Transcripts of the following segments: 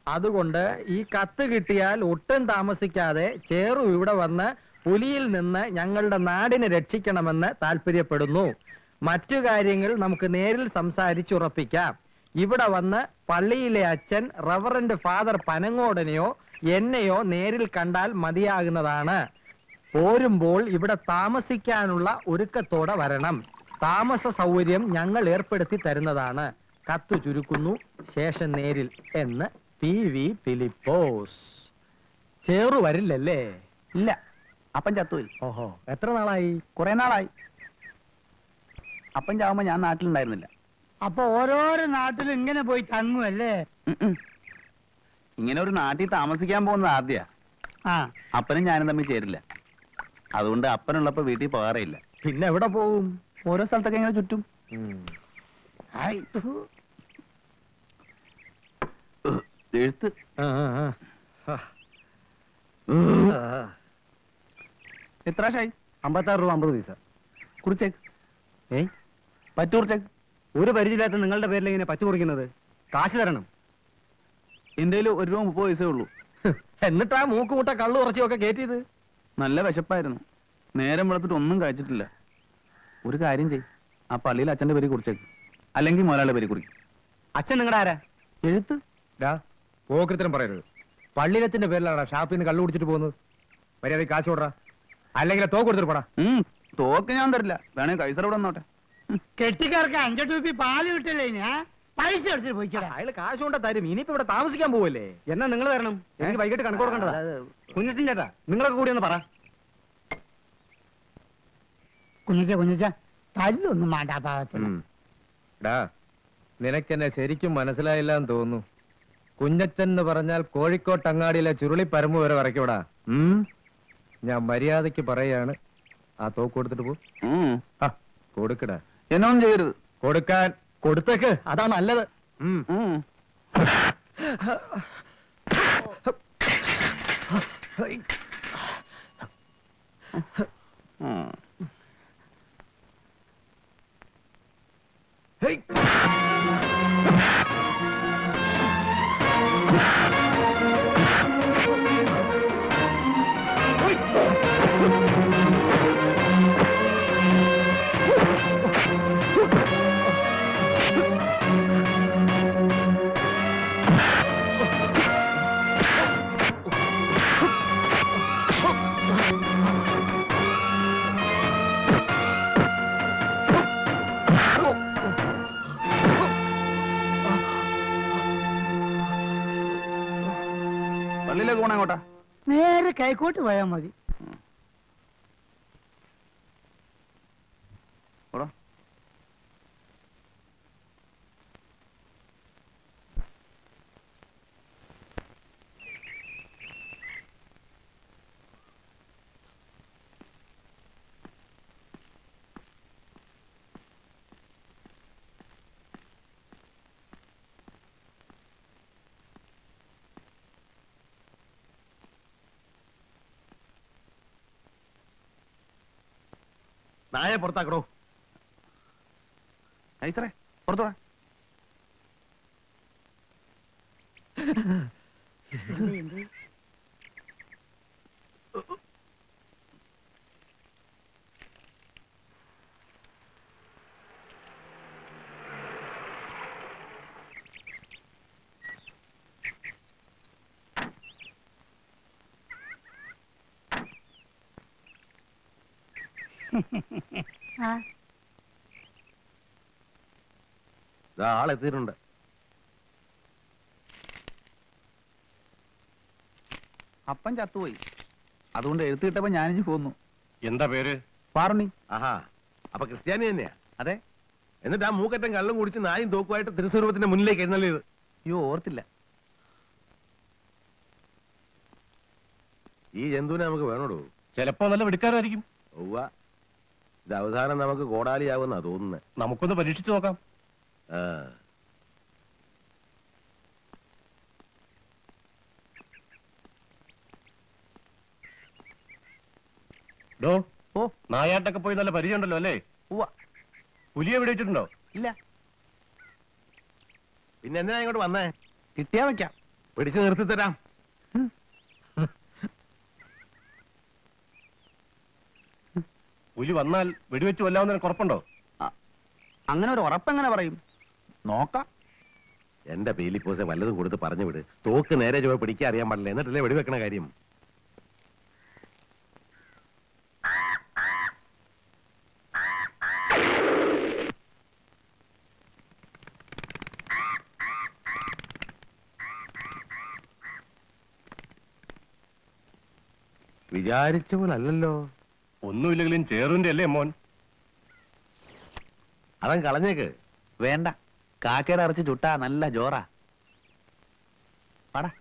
അതുകൊണ്ട് ഈ കത്ത് കിട്ടിയാൽ ഒട്ടും താമസിക്കാതെ ചേറു ഇവിടെ വന്ന് പുലിയിൽ നിന്ന് ഞങ്ങളുടെ നാടിനെ രക്ഷിക്കണമെന്ന് താല്പര്യപ്പെടുന്നു മറ്റു കാര്യങ്ങൾ നമുക്ക് നേരിൽ സംസാരിച്ചുറപ്പിക്കാം ഇവിടെ വന്ന് പള്ളിയിലെ അച്ഛൻ റവറന്റ് ഫാദർ പനങ്ങോടനെയോ എന്നെയോ നേരിൽ കണ്ടാൽ മതിയാകുന്നതാണ് പോരുമ്പോൾ ഇവിടെ താമസിക്കാനുള്ള ഒരുക്കത്തോടെ വരണം താമസ സൗകര്യം ഞങ്ങൾ ഏർപ്പെടുത്തി തരുന്നതാണ് കത്തു ചുരുക്കുന്നു ശേഷം നേരിൽ എന്ന് പി വി ഫിലിപ്പോസ് ചേറു വരില്ലല്ലേ ഇല്ല അപ്പൻ ചത്തുപോയി ഓഹോ എത്ര നാളായി കുറെ നാളായി അപ്പൻ ചാവുമ്പോ ഞാൻ നാട്ടിലുണ്ടായിരുന്നില്ല അപ്പൊ ഓരോരോ നാട്ടിലും ഇങ്ങനെ പോയി തങ്ങുമല്ലേ ഉം ഉം. ഇങ്ങനെ ഒരു നാട്ടിൽ താമസിക്കാൻ പോകുന്നത് ആദ്യ ആ അപ്പനും ഞാനും തമ്മിൽ ചേരില്ല അതുകൊണ്ട് അപ്പനുള്ളപ്പോ വീട്ടിൽ പോകാറില്ല പിന്നെ എവിടെ പോവും ഓരോ സ്ഥലത്തൊക്കെ ഇങ്ങനെ ചുറ്റും ഹായ്. എഴുത്ത് ആ, ആ, ആ. ആ. ആ. എത്ര ഷായി അമ്പത്താറ് രൂപ അമ്പത് പൈസ കുറിച്ചേക്ക് ഏയ് പറ്റൂർച്ചേക്ക് ഒരു പരിചയമില്ലാത്ത നിങ്ങളുടെ പേരിൽ ഇങ്ങനെ പച്ചു കുറിക്കുന്നത് കാശ് തരണം എന്റെ ഒരു രൂപ മുപ്പത് പൈസേ ഉള്ളൂ എന്നിട്ടാ മൂക്കുമുട്ട കള്ളു ഉറച്ചിയൊക്കെ കയറ്റിയത് നല്ല വിശപ്പായിരുന്നു നേരം വെളുത്തിട്ട് ഒന്നും കഴിച്ചിട്ടില്ല ഒരു കാര്യം ചെയ് ആ പള്ളിയിൽ അച്ഛന്റെ പേര് കുറിച്ചേക്ക് അല്ലെങ്കിൽ മുതലാളിയുടെ പേര് കുറിക്കും അച്ഛൻ നിങ്ങളുടെ ആരാ എഴുത്ത് പോകൃത്തരം പറയരുത് പള്ളിയിലത്തിന്റെ പേരിലാണ് ഷാപ്പിൽ നിന്ന് കള്ളു കുടിച്ചിട്ട് പോകുന്നത് മര്യാദ കാശ് കൊടുറാ അല്ലെങ്കിൽ തോക്ക് കൊടുത്തിട്ട് പോടാ ഉം, തോക്ക് ഞാൻ തരില്ല വേണേ കൈസർ ഇവിടെ വന്നോട്ടെ കെട്ടിക്കാർക്ക് അഞ്ചെട്ട് രൂപ പാല് കിട്ടില്ലേ ഇനി, ആ പൈസ എടുത്തിട്ട് പോയിക്കടാ അയാൾ കാശ് കൊണ്ട തരും ഇനിയിപ്പോ ഇവിടെ താമസിക്കാൻ പോവല്ലേ എന്നാ നിങ്ങൾ തരണം എനിക്ക് വൈകിട്ട് കണക്ക് കൊടുക്കണ്ടതാ കുഞ്ഞിൻ ചേട്ടാ നിങ്ങളൊക്കെ കൂടി ഒന്ന് പറ കുഞ്ഞിച്ച കുഞ്ഞിച്ച തല്ലൊന്നും വേണ്ട ആ പാവത്തിന് ഡാ നിനക്കെന്നെ ശരിക്കും മനസ്സിലായില്ല എന്ന് തോന്നുന്നു കുഞ്ഞച്ചൻ എന്ന് പറഞ്ഞാൽ കോഴിക്കോട്ട് അങ്ങാടിയിലെ ചുരുളി പരമ്പ് വരെ വരയ്ക്കൂടാ ഞാൻ മര്യാദയ്ക്ക് പറയാണ് ആ തോക്ക് കൊടുത്തിട്ട് പോ ഉം. ആ കൊടുക്കടാ എന്നൊന്നും ചെയ്യരുത് കൊടുക്കാൻ കൊടുത്തേക്ക് അതാ നല്ലത് ഉം. ഉം. ഉം. പള്ളിയിലേക്ക് പോണേ അങ്ങോട്ടാ നേരെ കൈക്കോട്ട് പോയാൽ മതി ഓടാ നായെ പുറത്താക്കടോ കൈസറേ പുറത്തു വാ ആ ദാ ആളെത്തിയിട്ടുണ്ട് അപ്പൻ ചത്തുപോയി അതുകൊണ്ട് എഴുത്ത് കിട്ടപ്പോ ഞാനിഞ്ഞ് പോന്നു എന്താ പേര് പാറുണി ആഹാ അപ്പൊ ക്രിസ്ത്യാനി തന്നെയാ അതെ എന്നിട്ട് ആ മൂക്കറ്റം കള്ളും കുടിച്ച് നായും തോക്കുമായിട്ട് തിരുസ്വരൂപത്തിന്റെ മുന്നിലേക്ക് എഴുന്നള്ളിയത് അയ്യോ ഓർത്തില്ല ഈ ജന്തുവിനെ നമുക്ക് വേണോടോ ചിലപ്പോ നല്ല വെടിക്കാരായിരിക്കും ഒവ്വ ഇത് അവസാനം നമുക്ക് കോടാലിയാവുന്നാ തോന്നുന്നത് നമുക്കൊന്ന് പരീക്ഷിച്ചു നോക്കാം ആ ഡോ ഓ നായാട്ടൊക്കെ പോയി നല്ല പരിചയമുണ്ടല്ലോ അല്ലേ ഉവ്വ പുലിയെ വെടിവെച്ചിട്ടുണ്ടോ ഇല്ല പിന്നെ എന്തിനാ ഇങ്ങോട്ട് വന്നേ കിട്ടിയാ വെക്കാം പിടിച്ചു നിർത്തി തരാം പുലി വന്നാൽ വെടിവെച്ച് കൊല്ലാവുന്നതിന് കുറപ്പുണ്ടോ അങ്ങനെ ഒരു ഉറപ്പെങ്ങനെ പറയും നോക്കാം എന്റെ പീലിപ്പോസെ വല്ലതും കൊടുത്ത് പറഞ്ഞു വിട് തോക്ക് നേരെ ചുവ പിടിക്കാൻ അറിയാൻ പാടില്ല എന്നിട്ടല്ലേ വെടിവെക്കണ കാര്യം വിചാരിച്ച പോലെ അല്ലല്ലോ ഒന്നുമില്ലെങ്കിലും ചേറുവിന്റെ അല്ലേ മോൻ അവൻ കളഞ്ഞേക്ക് വേണ്ട കാക്കയുടെ ഇറച്ചി ചുട്ടാ നല്ല ജോറാ പടാ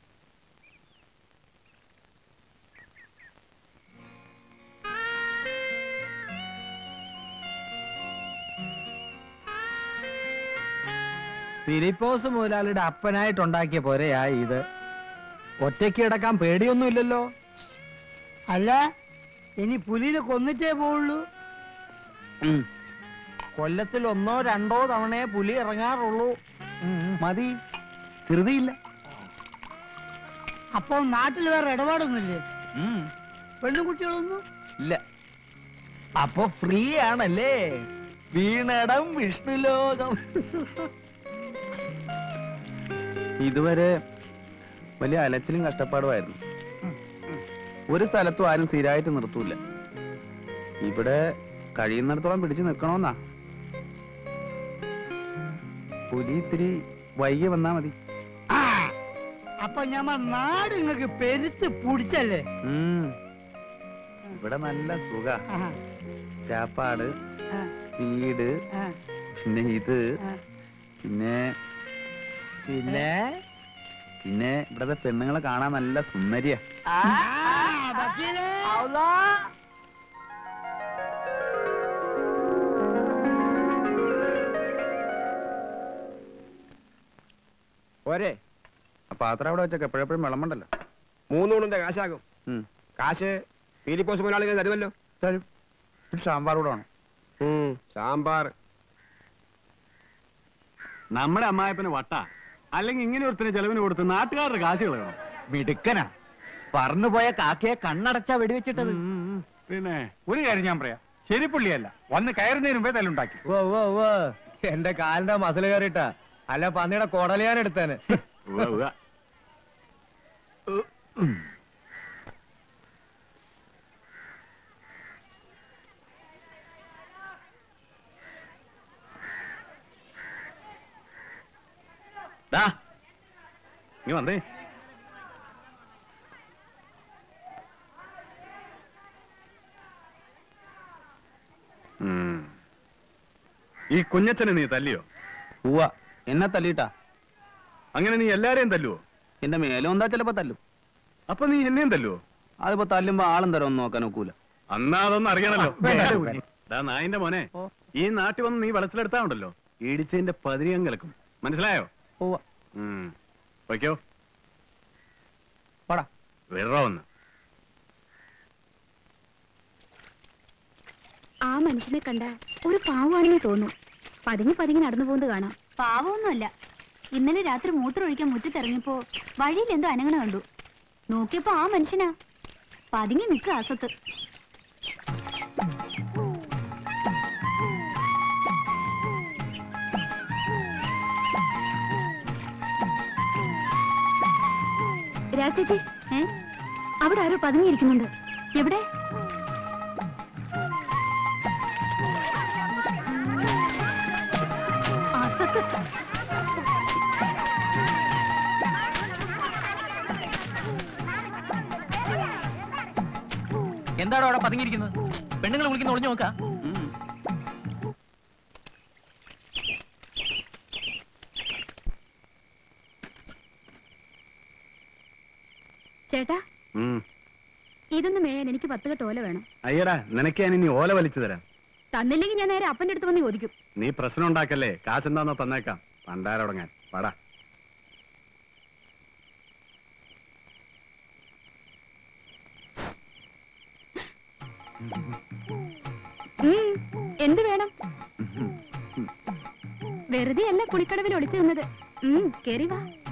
ഫിലിപ്പോസ് മുതലാളിയുടെ അപ്പനായിട്ടുണ്ടാക്കിയ പോരെയാ ഇത് ഒറ്റയ്ക്ക് കിടക്കാൻ പേടിയൊന്നുമില്ലല്ലോ അല്ല ഇനി പുലിനെ കൊന്നിട്ടേ പോവുള്ളൂ ഉം. കൊല്ലത്തിൽ ഒന്നോ രണ്ടോ തവണയെ പുലി ഇറങ്ങാറുള്ളൂ ഉം, ഉം. മതി ധൃതിയില്ല അപ്പൊ നാട്ടിൽ വേറെ ഇടപാടൊന്നുമില്ലേ ഉം. പെണ്ണുകുട്ടികളൊന്നും ഇല്ല അപ്പൊ ഫ്രീ ആണല്ലേ വീണടം വിഷ്ണുലോകം ഇതുവരെ വലിയ അലച്ചിലും കഷ്ടപ്പാടുമായിരുന്നു ഒരു സ്ഥലത്തും ആരും സ്ഥിരമായിട്ട് നിർത്തൂല ഇവിടെ കഴിയുന്നിടത്തോളം പിടിച്ചു നിൽക്കണമെന്നാ പുലി ഇത്തിരി വൈകി വന്നാ മതി ആ അപ്പൊ ഞമ്മ നാട് നിങ്ങക്ക് പെരുത്ത് പിടിച്ചല്ലേ ഉം. ഇവിടെ നല്ല സുഖ ആഹാ, ചാപ്പാട് ആ, വീട് ആ, പിന്നെ ഇത് ആ. പിന്നെ പിന്നെ പിന്നെ ഇവിടത്തെ പെണ്ണുങ്ങളെ കാണാൻ നല്ല സുന്ദരിയാ ആ, വക്കീലേ. പോരെ ആ പാത്രം അവിടെ വെച്ചൊക്കെ എപ്പോഴെപ്പോഴും വിളമ്പണ്ടല്ലോ മൂന്നൂണിന്റെ കാശാകും ഉം. കാശ് പീലിപ്പോസ് മുതലാളികൾ തരുമല്ലോ തരും ഒരു സാമ്പാർ കൂടെ വേണം ഉം, സാമ്പാർ നമ്മുടെ അമ്മായപ്പന് വട്ട അല്ലെങ്കിൽ ഇങ്ങനെ ഒരുത്തിന് ചെലവിന് കൊടുത്ത് നാട്ടുകാരുടെ കാശ് കളയണം മിടുക്കനാ പറന്നുപോയ കാക്കയെ കണ്ണടച്ചാ വെടിവെച്ചിട്ടത് പിന്നെ ഒരു കാര്യം ഞാൻ പറയാം ശരി പുള്ളിയല്ല വന്ന് കയറുന്നതിന് മുമ്പേ തല്ലുണ്ടാക്കി ഓ ഓ ഓ എന്റെ കാലിന്റെ മസിൽ കയറിട്ടാ അല്ല പന്നിയുടെ കൊടലിയാൻ എടുത്തേന് ദാ, നീ വന്നേ ഉം. ഈ കുഞ്ഞച്ചനെ നീ തല്ലിയോ ഉവ്വ എന്നെ തല്ലിട്ടാ അങ്ങനെ നീ എല്ലാരെയും തല്ലുവോ എന്റെ മേലും എന്താ ചിലപ്പോ തല്ലും അപ്പൊ നീ എന്നെയും തല്ലുവോ അതിപ്പോ തല്ലുമ്പോ ആളും തരം ഒന്നും നോക്കാൻ ഒക്കൂല അന്നാ അതൊന്നും അറിയണല്ലോ വേണ്ട, വേണ്ട. ദാ നായിന്റെ മോനെ ഈ നാട്ടിൽ വന്ന് നീ വെളച്ചിലെടുത്താ ഉണ്ടല്ലോ ഇടിച്ചതിന്റെ പതിരിയം കിളക്കും മനസ്സിലായോ ഉവ്വ ഉം. വയ്ക്കോ പടാ വിടറോ ഒന്ന് ആ മനുഷ്യനെ കണ്ട ഒരു പാവമാണെന്ന് തോന്നും പതുങ്ങി പതുങ്ങി നടന്നു പോകുന്നത് കാണാം പാവമൊന്നുമല്ല ഇന്നലെ രാത്രി മൂത്രമൊഴിക്കാൻ മുറ്റത്തിറങ്ങിയപ്പോ വഴിയിൽ എന്തോ അനങ്ങണ കണ്ടു നോക്കിയപ്പോ ആ മനുഷ്യനാ പതുങ്ങി നിൽക്കുക അസത്ത് രാജേച്ചി ഏ അവിടെ ആരോ പതുങ്ങിയിരിക്കുന്നുണ്ട് എവിടെ അസത്ത് എന്താണോ അവിടെ പതുങ്ങിയിരിക്കുന്നത് പെണ്ണുങ്ങൾ വിളിക്കുന്ന ഒളിഞ്ഞു നോക്കാ ഉം. ചേട്ടാ ഉം. ഇതൊന്ന് മേയാൻ എനിക്ക് പത്ത് കെട്ട് ഓല വേണം അയ്യടാ നിനക്ക് ഞാൻ ഇനി ഓല വലിച്ചു തരാം തന്നില്ലെങ്കിൽ ഞാൻ നേരെ അപ്പന്റെ അടുത്ത് വന്ന് ചോദിക്കും നീ പ്രശ്നം ഉണ്ടാക്കല്ലേ കാശ് എന്താന്നോ തന്നേക്കാം പണ്ടാരടങ്ങാൻ പാടാ ഉം, എന്ത് വേണം വെറുതെ അല്ല കുളിക്കടവിൽ ഒളിച്ചു നിന്നത് ഉം കേറി വാ